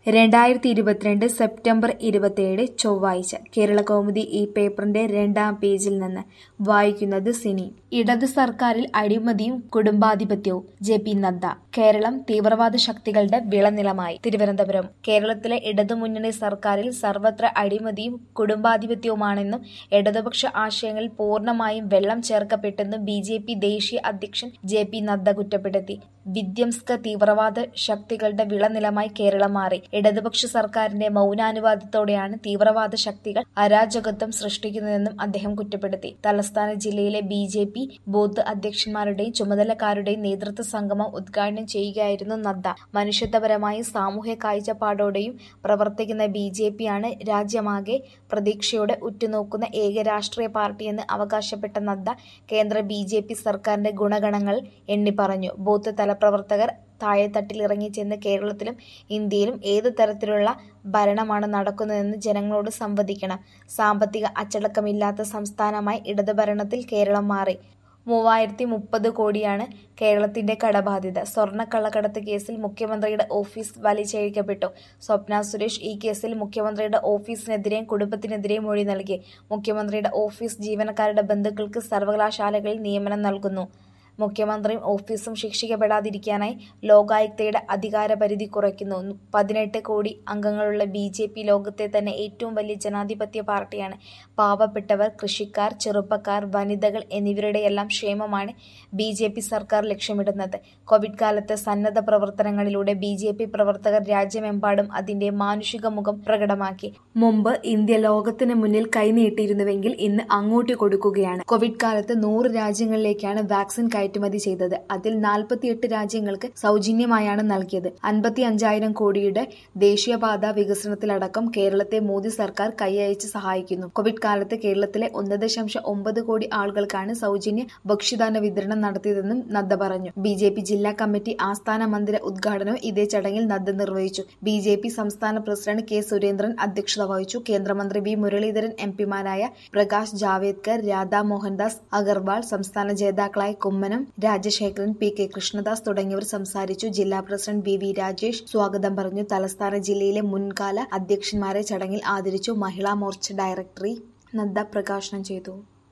രണ്ടായിരത്തി ഇരുപത്തിരണ്ട് സെപ്റ്റംബർ ഇരുപത്തിയേഴ് ചൊവ്വാഴ്ച കേരളകൗമുദി ഈ പേപ്പറിന്റെ രണ്ടാം പേജിൽ നിന്ന് വായിക്കുന്നത് സിനി ഇടത് സർക്കാരിൽ അഴിമതിയും കുടുംബാധിപത്യവും ജെ പി നദ്ദ കേരളം തീവ്രവാദ ശക്തികളുടെ വിളനിലമായി തിരുവനന്തപുരം കേരളത്തിലെ ഇടതുമുന്നണി സർക്കാരിൽ സർവത്ര അഴിമതിയും കുടുംബാധിപത്യവുമാണെന്നും ഇടതുപക്ഷ ആശയങ്ങളിൽ പൂർണ്ണമായും വെള്ളം ചേർക്കപ്പെട്ടെന്നും ബി ജെ പി ദേശീയ അധ്യക്ഷൻ ജെ പി നദ്ദ കുറ്റപ്പെടുത്തി വിധ്വംസക തീവ്രവാദ ശക്തികളുടെ വിളനിലമായി കേരളം മാറി ഇടതുപക്ഷ സർക്കാരിന്റെ മൗനാനുവാദത്തോടെയാണ് തീവ്രവാദ ശക്തികൾ അരാജകത്വം സൃഷ്ടിക്കുന്നതെന്നും അദ്ദേഹം കുറ്റപ്പെടുത്തി തലസ്ഥാന ജില്ലയിലെ ബി ജെ പി ബൂത്ത് അധ്യക്ഷന്മാരുടെയും ചുമതലക്കാരുടെയും നേതൃത്വ സംഗമം ഉദ്ഘാടനം ചെയ്യുകയായിരുന്നു നദ്ദ മനുഷ്യത്വപരമായും സാമൂഹ്യ കാഴ്ചപ്പാടോടെയും പ്രവർത്തിക്കുന്ന ബി ജെ പിയാണ് രാജ്യമാകെ പ്രതീക്ഷയോടെ ഉറ്റുനോക്കുന്ന ഏക രാഷ്ട്രീയ പാർട്ടിയെന്ന് അവകാശപ്പെട്ട നദ്ദ കേന്ദ്ര ബി ജെ പി സർക്കാരിന്റെ ഗുണഗണങ്ങൾ എണ്ണിപ്പറഞ്ഞു ബൂത്ത് തലപ്രവർത്തകർ താഴെത്തട്ടിൽ ഇറങ്ങിച്ചെന്ന് കേരളത്തിലും ഇന്ത്യയിലും ഏത് തരത്തിലുള്ള ഭരണമാണ് നടക്കുന്നതെന്ന് ജനങ്ങളോട് സംവദിക്കണം സാമ്പത്തിക അച്ചടക്കമില്ലാത്ത സംസ്ഥാനമായി ഇടതുഭരണത്തിൽ കേരളം മാറി മൂവായിരത്തി മുപ്പത് കോടിയാണ് കേരളത്തിന്റെ കടബാധ്യത സ്വർണ്ണക്കള്ളക്കടത്ത് കേസിൽ മുഖ്യമന്ത്രിയുടെ ഓഫീസ് വലിച്ചഴിക്കപ്പെട്ടു സ്വപ്ന സുരേഷ് ഈ കേസിൽ മുഖ്യമന്ത്രിയുടെ ഓഫീസിനെതിരെയും കുടുംബത്തിനെതിരെയും മൊഴി നൽകി മുഖ്യമന്ത്രിയുടെ ഓഫീസ് ജീവനക്കാരുടെ ബന്ധുക്കൾക്ക് സർവകലാശാലകളിൽ നിയമനം നൽകുന്നു മുഖ്യമന്ത്രിയും ഓഫീസും ശിക്ഷിക്കപ്പെടാതിരിക്കാനായി ലോകായുക്തയുടെ അധികാരപരിധി കുറയ്ക്കുന്നു പതിനെട്ട് കോടി അംഗങ്ങളുള്ള ബി ജെ പി ലോകത്തെ തന്നെ ഏറ്റവും വലിയ ജനാധിപത്യ പാർട്ടിയാണ് പാവപ്പെട്ടവർ കൃഷിക്കാർ ചെറുപ്പക്കാർ വനിതകൾ എന്നിവരുടെയെല്ലാം ക്ഷേമമാണ് ബി ജെ പി സർക്കാർ ലക്ഷ്യമിടുന്നത് കോവിഡ് കാലത്ത് സന്നദ്ധ പ്രവർത്തനങ്ങളിലൂടെ ബി ജെ പി പ്രവർത്തകർ രാജ്യമെമ്പാടും അതിന്റെ മാനുഷിക മുഖം പ്രകടമാക്കി മുമ്പ് ഇന്ത്യ ലോകത്തിന് മുന്നിൽ കൈനീട്ടിയിരുന്നുവെങ്കിൽ ഇന്ന് അങ്ങോട്ട് കൊടുക്കുകയാണ് കോവിഡ് കാലത്ത് നൂറ് രാജ്യങ്ങളിലേക്കാണ് വാക്സിൻ കയറ്റുമതി ചെയ്തത് അതിൽ നാൽപ്പത്തിയെട്ട് രാജ്യങ്ങൾക്ക് സൗജന്യമായാണ് നൽകിയത് അൻപത്തി അഞ്ചായിരം കോടിയുടെ ദേശീയപാത വികസനത്തിലടക്കം കേരളത്തെ മോദി സർക്കാർ കൈയയച്ച് സഹായിക്കുന്നു കോവിഡ് കാലത്ത് കേരളത്തിലെ ഒന്ന് ദശാംശം ഒമ്പത് കോടി ആളുകൾക്കാണ് സൗജന്യ ഭക്ഷ്യധാന വിതരണം നടത്തിയതെന്നും നദ്ദ പറഞ്ഞു ബി ജെ പി ജില്ലാ കമ്മിറ്റി ആസ്ഥാന മന്ദിര ഉദ്ഘാടനവും ഇതേ ചടങ്ങിൽ നദ്ദ നിർവഹിച്ചു ബി ജെ പി സംസ്ഥാന പ്രസിഡന്റ് കെ സുരേന്ദ്രൻ അധ്യക്ഷത വഹിച്ചു കേന്ദ്രമന്ത്രി വി മുരളീധരൻ എംപിമാരായ പ്രകാശ് ജാവേദ്കർ രാധാ മോഹൻദാസ് അഗർവാൾ സംസ്ഥാന ജേതാക്കളായ കുമ്മനം രാജശേഖരൻ പി കെ കൃഷ്ണദാസ് തുടങ്ങിയവർ സംസാരിച്ചു ജില്ലാ പ്രസിഡന്റ് വി വി രാജേഷ് സ്വാഗതം പറഞ്ഞു തലസ്ഥാന ജില്ലയിലെ മുൻകാല അധ്യക്ഷന്മാരെ ചടങ്ങിൽ ആദരിച്ചു മഹിളാ മോർച്ച ഡയറക്ടറി നദ്ദ പ്രകാശനം ചെയ്തു